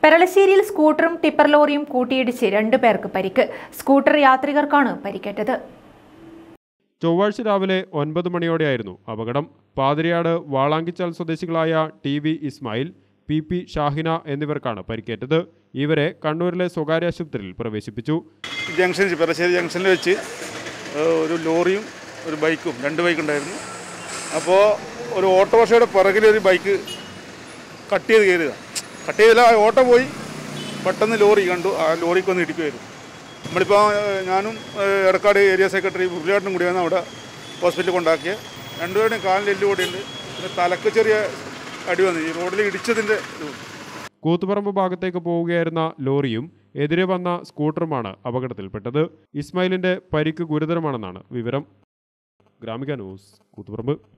പെരളശ്ശേരിയിൽ സ്കൂട്ടറും tipper ലോറിയും കൂട്ടിയിടിച്ച് രണ്ടു പേർക്ക് പരിക്ക് സ്കൂട്ടർ യാത്രികർക്കാണ് പരിക്കേറ്റത് ചൊവ്വാഴ്ച രാവിലെ ഒൻപത് മണിയോടെയായിരുന്നു അപകടം പാതിരിയാട് വാളാങ്കിച്ചാൽ സ്വദേശികളായ T V Ismail P P Shahina എന്നിവർക്കാണ് പരിക്കേറ്റത് ഇവരെ കണ്ണൂരിലെ സ്വകാര്യ ആശുപത്രിയിൽ പ്രവേശിപ്പിച്ചു ജംഗ്ഷനിൽ പെരശ്ശേരി ജംഗ്ഷനിൽ വെച്ച് ഏഹ്, ഒരു ലോറിയും ഒരു ബൈക്കും രണ്ട് ബൈക്ക് ഉണ്ടായിരുന്നു അപ്പോൾ ഒരു ഓട്ടോറിക്ഷയുടെ പിറകിൽ ഒരു ബൈക്ക് കട്ട് ചെയ്ത് കയറിയതാണ് കട്ട് ചെയ്തില്ല ആ ഓട്ടോ പോയി പെട്ടെന്ന് ലോറി കണ്ടു ആ ലോറിക്ക് വന്ന് ഇടിക്കുമായിരുന്നു നമ്മളിപ്പോൾ ഏഹ്, ഞാനും ഏഹ്, എടക്കാട് ഏരിയ സെക്രട്ടറി മുരളിയാട്ടനും കൂടിയാണ് അവിടെ ഹോസ്പിറ്റലിൽ കൊണ്ടാക്കിയത് രണ്ടുപേരുടെയും കാലിൽ എല്ല് കൂടിയുണ്ട് പിന്നെ തലക്ക് ചെറിയ അടി വന്നു ഈ റോഡിൽ ഇടിച്ചതിൻ്റെ ഇത് കൂത്തുപറമ്പ് ഭാഗത്തേക്ക് പോവുകയായിരുന്ന ലോറിയും എതിരെ വന്ന സ്കൂട്ടറുമാണ് അപകടത്തിൽപ്പെട്ടത് ഇസ്മായിലിന്റെ പരിക്ക് ഗുരുതരമാണെന്നാണ് വിവരം ഗ്രാമിക ന്യൂസ് കൂത്തുപറമ്പ്